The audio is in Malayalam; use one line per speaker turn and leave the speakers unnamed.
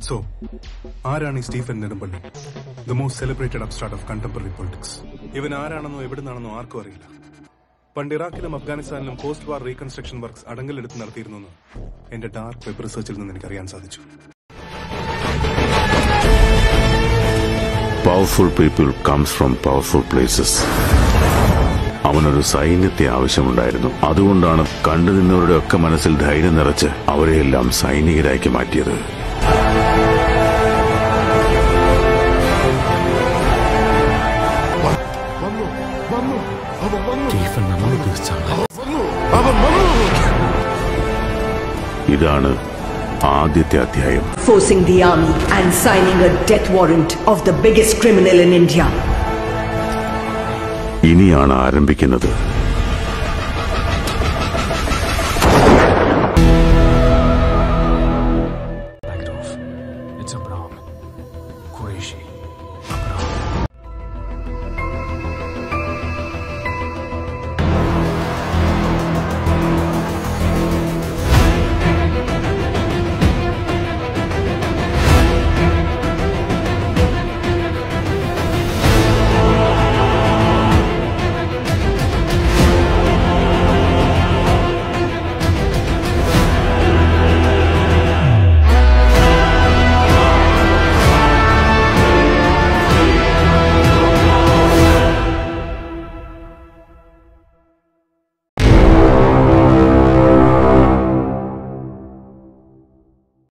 സോ ആരാണ് ഈ Stephen Nedumpally the most celebrated upstart of contemporary politics ഇവൻ ആരാണെന്നോ എവിടുന്നാണെന്നോ ആർക്കും അറിയില്ല പണ്ട് ഇറാഖിലും അഫ്ഗാനിസ്ഥാനിലും പോസ്റ്റ് വാർ റീകൺസ്ട്രക്ഷൻ വർക്ക്സ് അടങ്കലെടുത്ത് നടത്തിയിരുന്നു എന്ന് എന്റെ ഡാർക്ക് വെബ് റിസർച്ചിൽ നിന്ന് എനിക്ക് അറിയാൻ സാധിച്ചു
powerful people comes from powerful places അവനൊരു സൈന്യത്തെ ആവശ്യമുണ്ടായിരുന്നു അതുകൊണ്ടാണ് കണ്ടു നിന്നവരുടെ ഒക്കെ മനസ്സിൽ ധൈര്യം നിറച്ച് അവരെയെല്ലാം സൈനികരാക്കി മാറ്റിയത്
സ്റ്റീഫൻ നമ്മൾ ഉദ്ദേശിച്ചാണ്
ഇതാണ് ആദ്യത്തെ അധ്യായം
forcing the army and signing a death warrant of the biggest criminal in India.
ഇനിയാണ് ആരംഭിക്കുന്നത്
Back it off. It's Abraham. Qureshi.